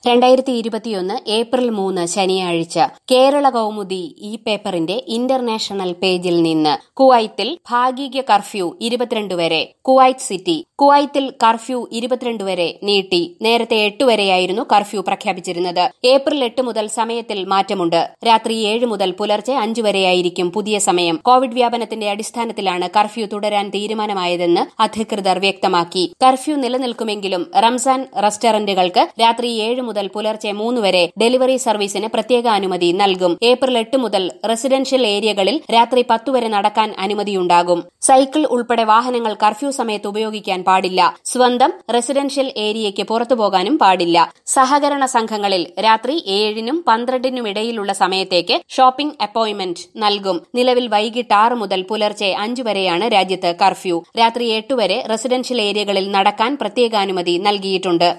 രണ്ടായിരത്തി ഇരുപത്തിയൊന്ന് ഏപ്രിൽ മൂന്ന് ശനിയാഴ്ച കേരള കൗമുദി ഈ പേപ്പറിന്റെ ഇന്റർനാഷണൽ പേജിൽ നിന്ന് കുവൈത്തിൽ ഭാഗിക കർഫ്യൂ ഇരുപത്തിരണ്ട് വരെ കുവൈറ്റ് സിറ്റി കുവൈത്തിൽ കർഫ്യൂ ഇരുപത്തിരണ്ട് വരെ നീട്ടി നേരത്തെ എട്ട് വരെയായിരുന്നു കർഫ്യൂ പ്രഖ്യാപിച്ചിരുന്നത് ഏപ്രിൽ എട്ട് മുതൽ സമയത്തിൽ മാറ്റമുണ്ട് രാത്രി ഏഴ് മുതൽ പുലർച്ചെ അഞ്ചു വരെയായിരിക്കും പുതിയ സമയം കോവിഡ് വ്യാപനത്തിന്റെ അടിസ്ഥാനത്തിലാണ് കർഫ്യൂ തുടരാൻ തീരുമാനമായതെന്ന് അധികൃതർ വ്യക്തമാക്കി കർഫ്യൂ നിലനിൽക്കുമെങ്കിലും റംസാൻ റെസ്റ്റോറന്റുകൾക്ക് രാത്രി ഏഴ് മുതൽ പുലർച്ചെ മൂന്ന് വരെ ഡെലിവറി സർവീസിന് പ്രത്യേക അനുമതി നൽകും ഏപ്രിൽ എട്ട് മുതൽ റെസിഡൻഷ്യൽ ഏരിയകളിൽ രാത്രി പത്തു വരെ നടക്കാൻ അനുമതിയുണ്ടാകും സൈക്കിൾ ഉൾപ്പെടെ വാഹനങ്ങൾ കർഫ്യൂ സമയത്ത് ഉപയോഗിക്കാൻ പാടില്ല സ്വന്തം റെസിഡൻഷ്യൽ ഏരിയയ്ക്ക് പുറത്തു പോകാനും പാടില്ല സഹകരണ സംഘങ്ങളിൽ രാത്രി ഏഴിനും പന്ത്രണ്ടിനും ഇടയിലുള്ള സമയത്തേക്ക് ഷോപ്പിംഗ് അപ്പോയിന്റ്മെന്റ് നൽകും നിലവിൽ വൈകിട്ട് ആറ് മുതൽ പുലർച്ചെ അഞ്ചു വരെയാണ് രാജ്യത്ത് കർഫ്യൂ രാത്രി എട്ട് വരെ റെസിഡൻഷ്യൽ ഏരിയകളിൽ നടക്കാൻ പ്രത്യേകാനുമതി നൽകിയിട്ടുണ്ട്